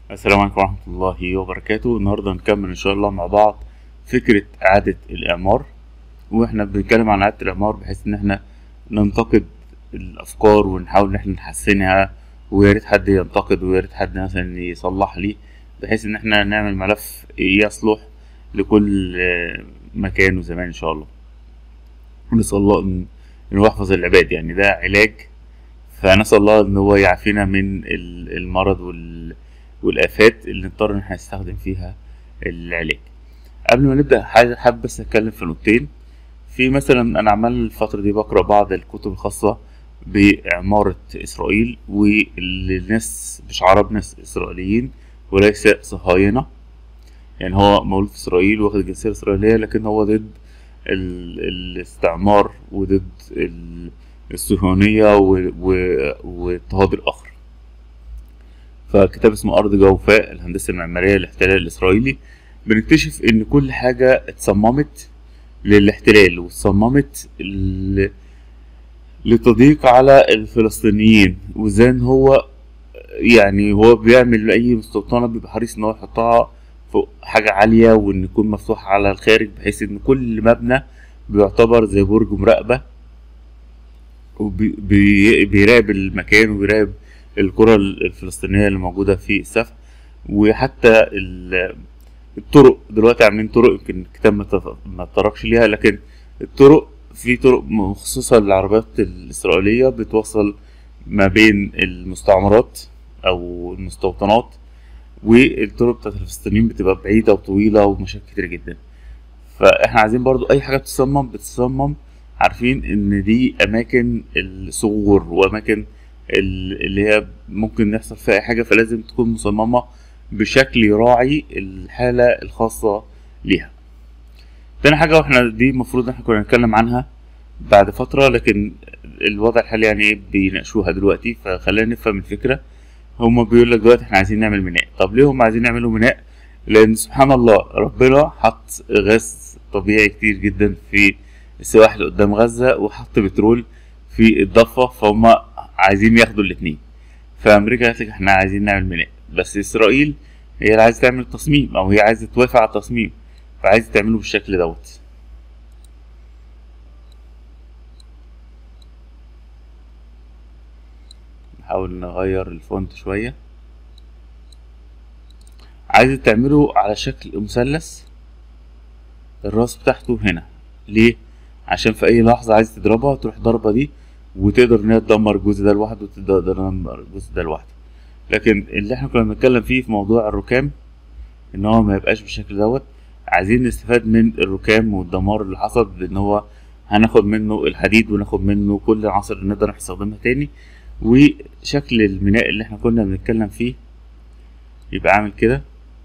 السلام عليكم ورحمة الله وبركاته النهاردة هنكمل إن شاء الله مع بعض فكرة إعادة الإعمار وإحنا بنتكلم عن إعادة الإعمار بحيث إن إحنا ننتقد الأفكار ونحاول إن إحنا نحسنها ويا ريت حد ينتقد ويا ريت حد مثلا يصلح لي بحيث إن إحنا نعمل ملف يصلح لكل آه، مكان وزمان إن شاء الله نسأل الله إن إن هو يحفظ العباد يعني ده علاج فنسأل الله إن هو يعافينا من ال- المرض وال والآفات اللي نضطر إن احنا نستخدم فيها العلاج قبل ما نبدأ حاجة حابب بس أتكلم في نقطتين في مثلا أنا عمال الفترة دي بقرأ بعض الكتب الخاصة بعمارة إسرائيل والناس مش عرب ناس إسرائيليين وليس صهاينة يعني هو مولود في إسرائيل واخد الجنسية الإسرائيلية لكن هو ضد ال- الاستعمار وضد ال- الصهيونية و- و- واضطهاد الآخر فكتاب اسمه أرض جوفاء الهندسة المعمارية للاحتلال الإسرائيلي بنكتشف إن كل حاجة اتصممت للاحتلال واتصممت ل- للتضييق على الفلسطينيين وإزاي إن هو يعني هو بيعمل أي مستوطنة بيبقى حريص إن هو يحطها فوق حاجة عالية وإن يكون مفتوح على الخارج بحيث إن كل مبنى بيعتبر زي برج مراقبة وبيراقب المكان وبيراقب القرى الفلسطينية اللي موجودة في السفح وحتى ال- الطرق دلوقتي عاملين طرق يمكن الكتاب ما تف- ما اتطرقش ليها لكن الطرق في طرق مخصوصة للعربيات الإسرائيلية بتوصل ما بين المستعمرات أو المستوطنات والطرق بتاعت الفلسطينيين بتبقى بعيدة وطويلة ومشاكل كتير جدا فاحنا عايزين برضو أي حاجة بتتصمم بتتصمم عارفين إن دي أماكن الصغور وأماكن ال- اللي هي ممكن يحصل فيها أي حاجة فلازم تكون مصممة بشكل يراعي الحالة الخاصة ليها تاني حاجة واحنا دي المفروض ان احنا كنا نتكلم عنها بعد فترة لكن الوضع الحالي يعني ايه بيناقشوها دلوقتي فخلينا نفهم الفكرة هما بيقول لك دلوقتي احنا عايزين نعمل ميناء طب ليه هم عايزين يعملوا ميناء لان سبحان الله ربنا حط غاز طبيعي كتير جدا في السواحل قدام غزة وحط بترول في الضفة فهم عايزين ياخدوا الاتنين فامريكا قالت لك احنا عايزين نعمل ميناء بس اسرائيل هي اللي عايزه تعمل التصميم او هي عايزه توافق على التصميم فعايزه تعمله بالشكل دوت نحاول نغير الفونت شويه عايزه تعمله على شكل مثلث الراس بتاعته هنا ليه عشان في اي لحظه عايز تضربها تروح ضربه دي وتقدر ان هي تدمر الجزء ده لوحده وتقدر تدمر الجزء ده لوحده لكن اللي احنا كنا بنتكلم فيه في موضوع الركام ان هو ما يبقاش بالشكل دوت عايزين نستفاد من الركام والدمار اللي حصل بان هو هناخد منه الحديد وناخد منه كل العناصر اللي نقدر نستخدمها تاني وشكل الميناء اللي احنا كنا بنتكلم فيه يبقى عامل كده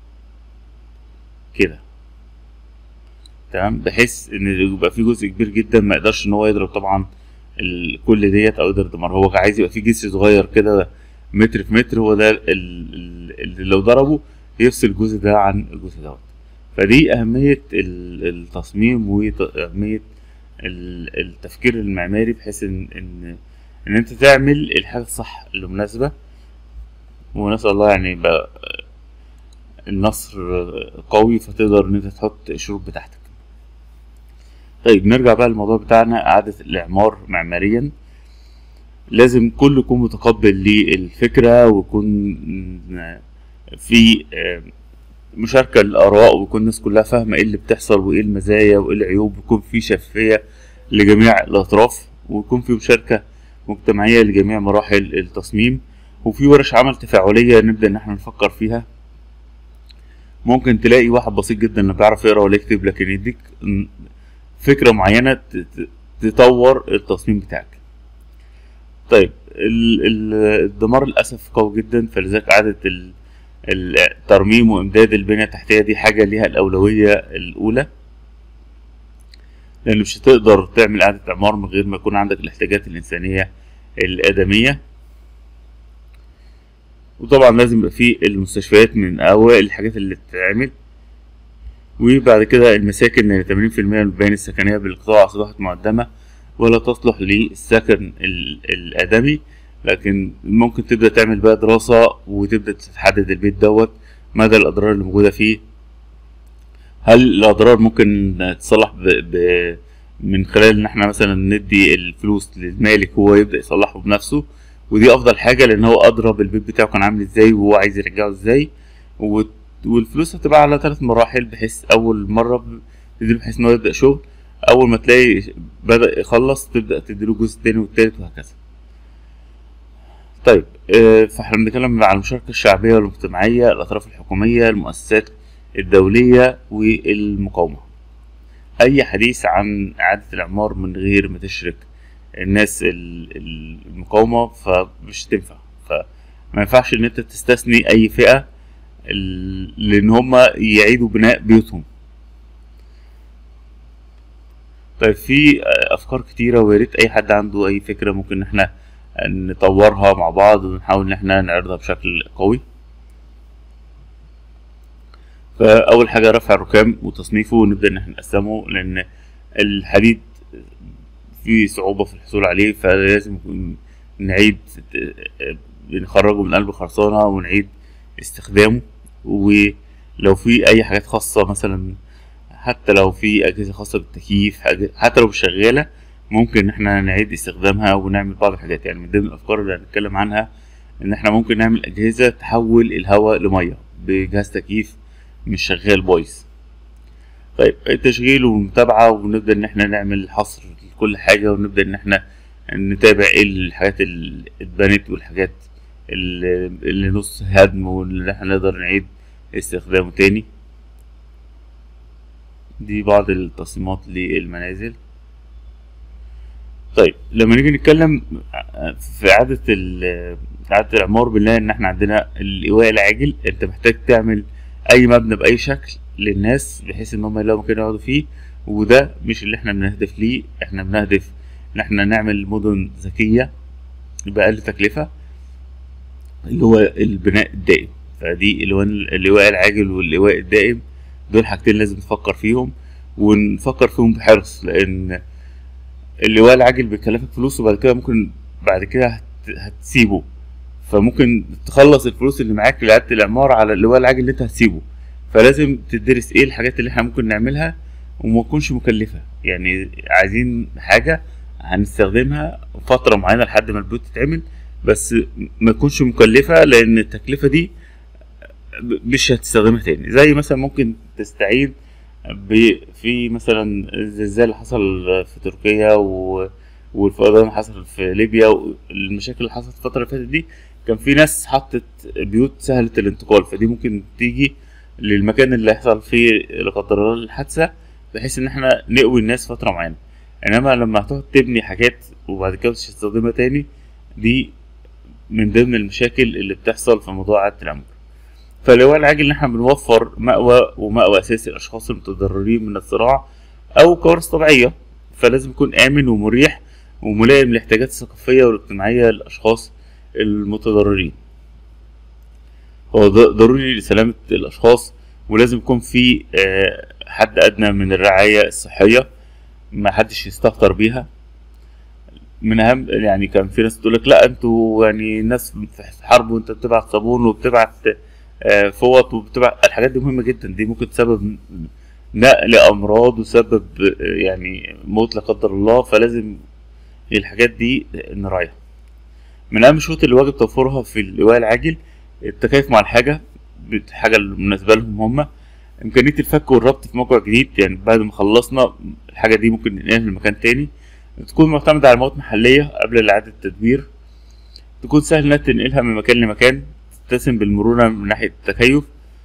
كده تمام بحيث ان يبقى في جزء كبير جدا ما يقدرش ان هو يضرب طبعا ال- كل ديت او يقدر يدمر هو عايز يبقى في جسر صغير كده متر في متر هو ده ال- ال- اللي لو ضربه يفصل الجزء ده عن الجزء دوت فدي أهمية ال- التصميم وأهمية ال- التفكير المعماري بحيث إن إن إن أنت تعمل الحاجة الصح المناسبة ونسأل الله يعني يبقى النصر قوي فتقدر إن أنت تحط الشروط بتاعتك. طيب نرجع بقى للموضوع بتاعنا إعادة الإعمار معماريا لازم كل يكون متقبل للفكرة ويكون في آه، مشاركة للآراء ويكون الناس كلها فاهمة ايه اللي بتحصل وايه المزايا وايه العيوب ويكون في شفافية لجميع الأطراف ويكون في مشاركة مجتمعية لجميع مراحل التصميم وفي ورش عمل تفاعلية نبدأ إن احنا نفكر فيها ممكن تلاقي واحد بسيط جدا اللي بيعرف يقرا ولا يكتب لكن يديك م- فكرة معينة ت- ت- تطور التصميم بتاعك طيب ال- ال- الدمار للأسف قوي جدا فلذلك إعادة ال- الترميم وإمداد البنية التحتية دي حاجة ليها الأولوية الأولى لأن مش هتقدر تعمل إعادة إعمار من غير ما يكون عندك الاحتياجات الإنسانية الآدمية وطبعا لازم يبقى في المستشفيات من أوائل الحاجات اللي تتعمل وبعد كده المساكن لأن 80% من المباني السكنية بالقطاع أصبحت معدمة ولا تصلح للسكن ال- الآدمي لكن ممكن تبدأ تعمل بقى دراسة وتبدأ تحدد البيت دوت مدى الأضرار اللي موجودة فيه هل الأضرار ممكن تصلح ب... ب... من خلال إن احنا مثلا ندي الفلوس للمالك وهو يبدأ يصلحه بنفسه ودي أفضل حاجة لأن هو أدرى بالبيت بتاعه كان عامل ازاي وهو عايز يرجعه ازاي و... والفلوس هتبقى على ثلاث مراحل بحيث أول مرة تديله بحيث إن هو يبدأ شغل أول ما تلاقي بدأ يخلص تبدأ تديله الجزء التاني والتالت وهكذا طيب آه، فاحنا بنتكلم عن المشاركة الشعبية والمجتمعية الأطراف الحكومية المؤسسات الدولية والمقاومة أي حديث عن إعادة الإعمار من غير ما تشرك الناس ال- ال- المقاومة فمش تنفع فما ينفعش إن أنت تستثني أي فئة ال- لأن هما يعيدوا بناء بيوتهم طيب في آه، أفكار كتيرة ويا ريت أي حد عنده أي فكرة ممكن إن احنا نطورها مع بعض ونحاول ان احنا نعرضها بشكل قوي فاول حاجه رفع الركام وتصنيفه ونبدا ان احنا نقسمه لان الحديد فيه صعوبه في الحصول عليه فلازم يكون نعيد نخرجه من قلب خرسانه ونعيد استخدامه ولو في اي حاجات خاصه مثلا حتى لو في اجهزه خاصه بالتكييف حاجة- حتى لو مش شغاله ممكن ان احنا نعيد استخدامها ونعمل بعض الحاجات يعني من ضمن الافكار اللي هنتكلم عنها ان احنا ممكن نعمل اجهزه تحول الهواء لميه بجهاز تكييف مش شغال بايظ طيب التشغيل والمتابعه ونبدا ان احنا نعمل حصر لكل حاجه ونبدا ان احنا نتابع ايه الحاجات اللي اتبنت والحاجات اللي اللي نص هدم واللي احنا نقدر نعيد استخدامه تاني دي بعض التصميمات للمنازل طيب لما نيجي نتكلم في إعادة ال- إعادة الإعمار بنلاقي إن إحنا عندنا الإيواء العاجل أنت محتاج تعمل أي مبنى بأي شكل للناس بحيث إن هم يلاقوا مكان يقعدوا فيه وده مش اللي إحنا بنهدف ليه إحنا بنهدف إن إحنا نعمل مدن ذكية بأقل تكلفة اللي هو البناء الدائم فدي اللي هو الإيواء العاجل والإيواء الدائم دول حاجتين لازم نفكر فيهم ونفكر فيهم بحرص لأن اللواء العاجل بيكلفك فلوس وبعد كده ممكن بعد كده هت... هتسيبه فممكن تخلص الفلوس اللي معاك لإعادة الإعمار على اللواء العاجل اللي أنت هتسيبه فلازم تدرس إيه الحاجات اللي إحنا ممكن نعملها وما تكونش مكلفة يعني عايزين حاجة هنستخدمها فترة معينة لحد ما البيوت تتعمل بس ما تكونش مكلفة لأن التكلفة دي مش هتستخدمها تاني زي مثلا ممكن تستعيد ب- في مثلا الزلزال اللي حصل في تركيا و... والفيضان اللي حصل في ليبيا والمشاكل اللي حصلت الفترة اللي فاتت دي كان في ناس حطت بيوت سهلة الانتقال فدي ممكن تيجي للمكان اللي هيحصل فيه لا قدر الله الحادثة بحيث ان احنا نقوي الناس فترة معينة انما لما هتقعد تبني حاجات وبعد كده مش هتستخدمها تاني دي من ضمن المشاكل اللي بتحصل في موضوع إعادة العمر فاللواء العاجل ان احنا بنوفر مأوى ومأوى اساسي للاشخاص المتضررين من الصراع او كوارث طبيعية فلازم يكون امن ومريح وملائم للاحتياجات الثقافية والاجتماعية للاشخاص المتضررين هو ض- ضروري لسلامة الاشخاص ولازم يكون في آه، حد ادنى من الرعاية الصحية ما حدش يستهتر بيها من اهم يعني كان في ناس تقول لك لا انتوا يعني ناس في حرب وانت بتبعت صابون وبتبعت آه، فوط وبتبعت الحاجات دي مهمه جدا دي ممكن تسبب نقل امراض وسبب آه، يعني موت لا قدر الله فلازم الحاجات دي نراعيها من اهم الشروط اللي واجب توفرها في اللواء العاجل التكيف مع الحاجه الحاجه المناسبه لهم هم امكانيه الفك والربط في موقع جديد يعني بعد ما خلصنا الحاجه دي ممكن ننقلها لمكان تاني تكون معتمدة على مواد محلية قبل إعادة التدوير تكون سهل إنها تنقلها من مكان لمكان تتسم بالمرونة من ناحية التكيف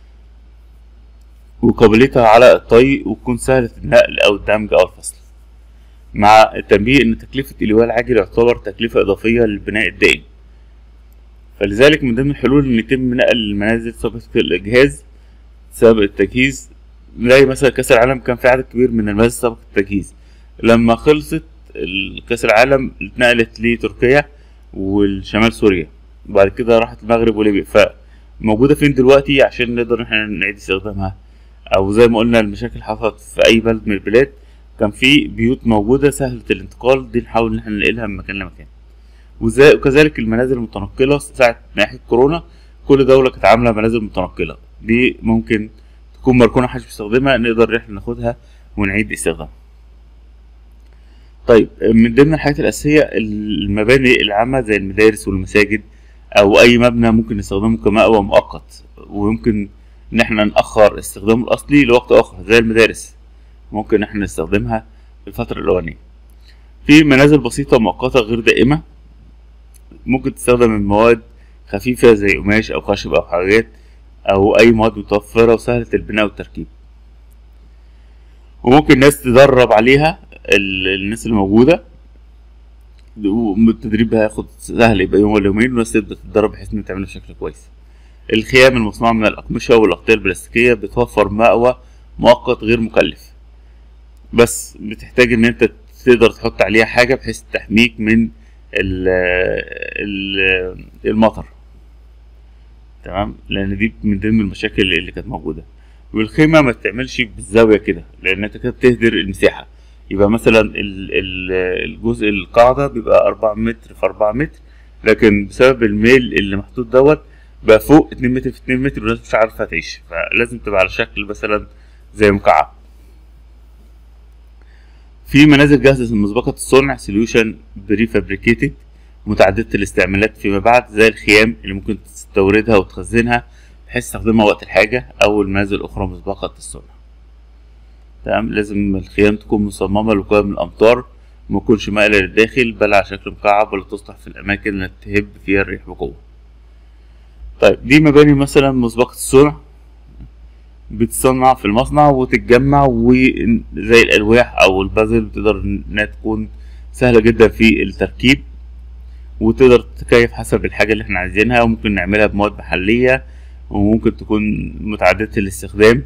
وقابليتها على الطي وتكون سهلة النقل أو الدمج أو الفصل مع التنبيه إن تكلفة الإيواء العاجل يعتبر تكلفة إضافية للبناء الدائم فلذلك من ضمن الحلول إن يتم نقل المنازل سابقة الإجهاز سابق التجهيز نلاقي مثلا كأس العالم كان في عدد كبير من المنازل سابقة التجهيز لما خلصت كأس العالم اتنقلت لتركيا والشمال سوريا وبعد كده راحت المغرب وليبيا فموجودة فين دلوقتي عشان نقدر ان احنا نعيد استخدامها او زي ما قلنا المشاكل حصلت في اي بلد من البلاد كان في بيوت موجودة سهلة الانتقال دي نحاول ان احنا ننقلها من مكان لمكان وزي وكذلك المنازل المتنقلة ساعة ناحية كورونا كل دولة كانت عاملة منازل متنقلة دي ممكن تكون مركونة محدش بيستخدمها نقدر احنا ناخدها ونعيد استخدامها طيب من ضمن الحاجات الأساسية المباني العامة زي المدارس والمساجد أو أي مبنى ممكن نستخدمه كمأوى مؤقت ويمكن إن احنا نأخر استخدامه الأصلي لوقت آخر زي المدارس ممكن احنا نستخدمها في الفترة الأولانية في منازل بسيطة مؤقتة غير دائمة ممكن تستخدم من مواد خفيفة زي قماش أو خشب أو حاجات أو أي مواد متوفرة وسهلة البناء والتركيب وممكن ناس تدرب عليها ال- الناس اللي موجودة والتدريب هياخد سهل يبقى يوم ولا يومين والناس تبدأ تتدرب بحيث إنها تعمله بشكل كويس الخيام المصنوعة من الأقمشة والأغطية البلاستيكية بتوفر مأوى مؤقت غير مكلف بس بتحتاج إن أنت تقدر تحط عليها حاجة بحيث تحميك من ال ال المطر تمام لان دي من ضمن المشاكل اللي كانت موجوده والخيمه ما تعملش بالزاويه كده لان انت كده بتهدر المساحه يبقى مثلا ال- ال- الجزء القاعده بيبقى 4 متر في 4 متر لكن بسبب الميل اللي محطوط دوت بقى فوق 2 متر في 2 متر والناس مش عارفه تعيش فلازم تبقى على شكل مثلا زي مكعب في منازل جاهزة مسبقة الصنع سوليوشن بري فابريكيتد متعددة الاستعمالات فيما بعد زي الخيام اللي ممكن تستوردها وتخزنها بحيث تستخدمها وقت الحاجة أو المنازل الأخرى مسبقة الصنع تمام لازم الخيام تكون مصممة للوقاية من الأمطار متكونش مائلة للداخل بل على شكل مكعب ولا تصلح في الأماكن اللي تهب فيها الريح بقوة طيب دي مباني مثلا مسبقة الصنع بتصنع في المصنع وتتجمع وزي الألواح أو البازل بتقدر إنها تكون سهلة جدا في التركيب وتقدر تكيف حسب الحاجة اللي احنا عايزينها وممكن نعملها بمواد محلية وممكن تكون متعددة الاستخدام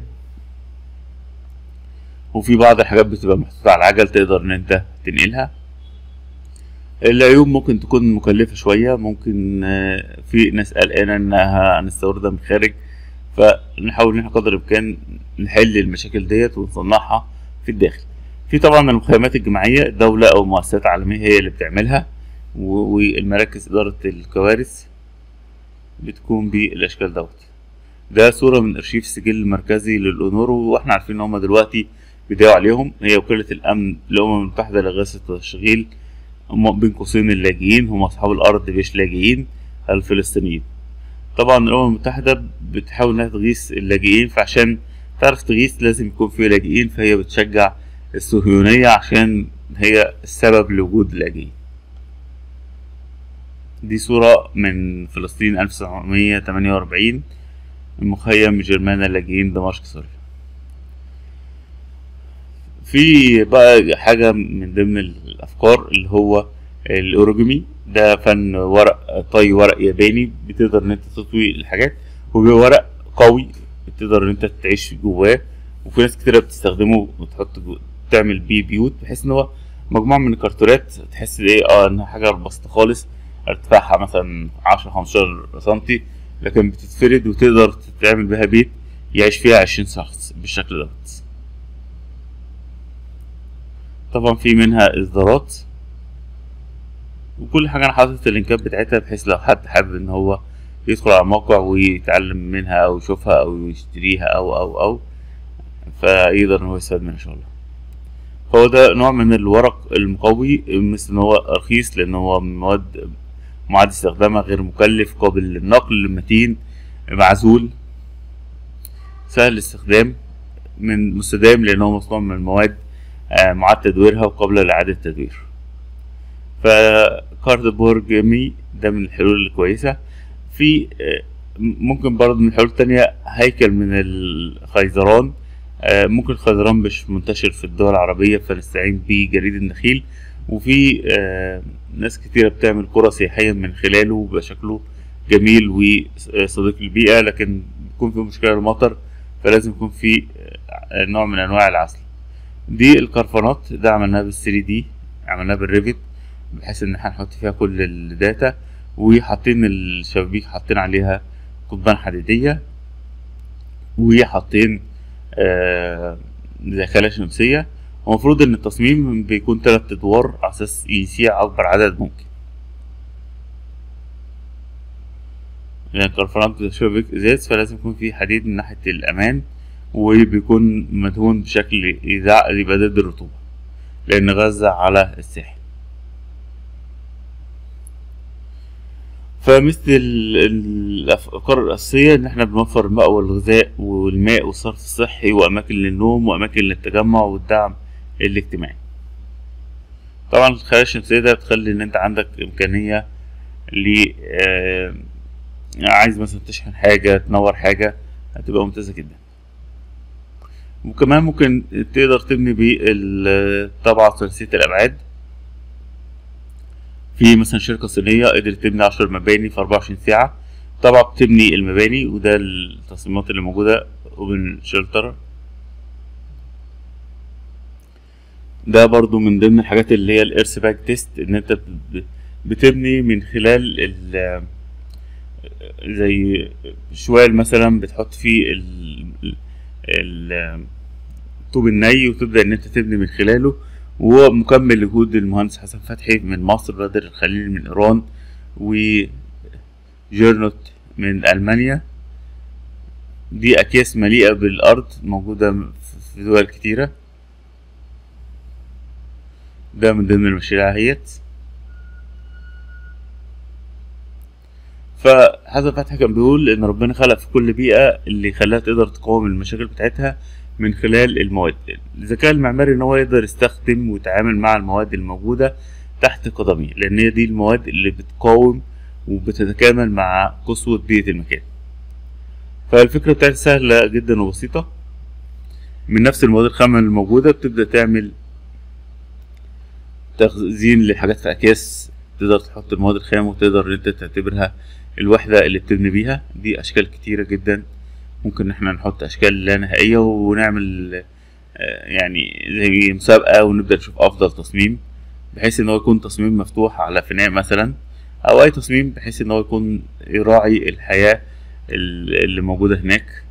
وفي بعض الحاجات بتبقى محطوطة على العجل تقدر ان انت تنقلها العيوب ممكن تكون مكلفة شوية ممكن آه، في ناس قلقانة انها هنستوردها من الخارج فنحاول ان احنا قدر الامكان نحل المشاكل ديت ونصنعها في الداخل في طبعا المخيمات الجماعية دولة او مؤسسات عالمية هي اللي بتعملها و- والمراكز إدارة الكوارث بتكون بالأشكال دوت ده صورة من أرشيف السجل المركزي للأونورو وإحنا عارفين إن هما دلوقتي بيدعوا عليهم هي وكالة الأمن للأمم المتحدة لإغاثة التشغيل هم بين قوسين اللاجئين هم أصحاب الأرض مش لاجئين الفلسطينيين طبعا الأمم المتحدة بتحاول إنها تغيث اللاجئين فعشان تعرف تغيث لازم يكون في لاجئين فهي بتشجع الصهيونية عشان هي السبب لوجود اللاجئين دي صورة من فلسطين 1948 المخيم جرمانا اللاجئين دمشق سوريا في بقى حاجة من ضمن الأفكار اللي هو الأوروجامي ده فن ورق طي ورق ياباني بتقدر إن أنت تطوي الحاجات وبيبقى ورق قوي بتقدر إن أنت تعيش جواه وفي ناس كتيرة بتستخدمه وتحط جو... تعمل بيه بيوت بحيث إن هو مجموعة من الكرتونات تحس إيه اه إنها حاجة بسيطة خالص ارتفاعها مثلا 10 15 سنتي لكن بتتفرد وتقدر تعمل بيها بيت يعيش فيها 20 شخص بالشكل دوت طبعا في منها اصدارات وكل حاجة انا حاطط اللينكات بتاعتها بحيث لو حد حابب ان هو يدخل على الموقع ويتعلم منها او يشوفها او يشتريها او او او فيقدر ان هو يستفاد منها ان شاء الله هو ده نوع من الورق المقوي مثل ان هو رخيص لان هو مواد معاد استخدامها غير مكلف قابل للنقل متين معزول سهل الاستخدام من مستدام لأنه مصنوع من المواد آه، معاد تدويرها وقابلة لإعادة التدوير فكاردبورج مي ده من الحلول الكويسة في آه، ممكن برضه من الحلول التانية هيكل من الخيزران آه، ممكن الخيزران مش منتشر في الدول العربية فنستعين بجريد النخيل وفي آه، ناس كتيرة بتعمل قرى سياحية من خلاله وبيبقى شكله جميل وصديق للبيئة لكن بيكون في مشكلة المطر فلازم يكون في آه، نوع من أنواع العزل دي الكرفانات ده عملناها بالثري دي عملناها بالريفت بحيث ان احنا نحط فيها كل الداتا وحاطين الشبابيك حاطين عليها قضبان حديدية وحاطين آه زي خلايا شمسية ومفروض ان التصميم بيكون تلات ادوار على اساس يسيع اكبر عدد ممكن لأن كالفرونت شبك إزاز فلازم يكون في حديد من ناحية الأمان وبيكون مدهون بشكل يزع- يبقى ضد الرطوبة لأن غزة على الساحل فمثل ال- الأفكار الأساسية إن إحنا بنوفر الماء والغذاء والماء والصرف الصحي وأماكن للنوم وأماكن للتجمع والدعم الاجتماعي طبعا الخلايا الشمسية ده بتخلي إن أنت عندك إمكانية ل آه، عايز مثلا تشحن حاجة تنور حاجة هتبقى ممتازة جدا وكمان ممكن تقدر تبني بالطبعة ثلاثية الأبعاد في مثلا شركة صينية قدرت تبني عشر مباني في أربعة وعشرين ساعة طبعا بتبني المباني وده التصميمات اللي موجودة اوبن شيلتر ده برضو من ضمن الحاجات اللي هي الإيرث باك تيست إن أنت ب- بتبني من خلال ال زي شوال مثلا بتحط فيه ال ال- الطوب الني وتبدأ إن أنت تبني من خلاله وهو مكمل لجهود المهندس حسن فتحي من مصر بدر الخليل من إيران وجيرنوت من ألمانيا دي أكياس مليئة بالأرض موجودة في دول كتيرة ده من ضمن المشاريع اهيت فحسن فتحي كان بيقول ان ربنا خلق في كل بيئة اللي خلاها تقدر تقاوم المشاكل بتاعتها من خلال المواد الذكاء المعماري ان هو يقدر يستخدم ويتعامل مع المواد الموجودة تحت قدميه لان هي دي المواد اللي بتقاوم وبتتكامل مع قسوة بيئة المكان فالفكرة بتاعتي سهلة جدا وبسيطة من نفس المواد الخام الموجودة بتبدأ تعمل تخزين لحاجات في أكياس تقدر تحط المواد الخام وتقدر إن أنت تعتبرها الوحدة اللي بتبني بيها دي أشكال كتيرة جدا ممكن إن احنا نحط أشكال لا نهائية ونعمل آه، يعني زي مسابقة ونبدأ نشوف أفضل تصميم بحيث إن هو يكون تصميم مفتوح على فناء مثلا أو أي تصميم بحيث إن هو يكون يراعي الحياة ال- اللي موجودة هناك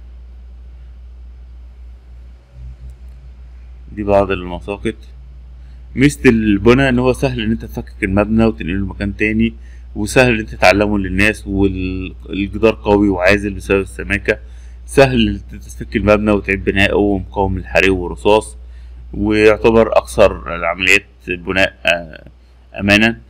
دي بعض المساقط ميزة البناء ان هو سهل ان انت تفكك المبنى وتنقله لمكان تاني وسهل ان انت تعلمه للناس والجدار قوي وعازل بسبب السماكة سهل ان انت تفك المبنى وتعيد بناءه ومقاوم للحريق والرصاص ويعتبر اكثر العمليات البناء آه، امانا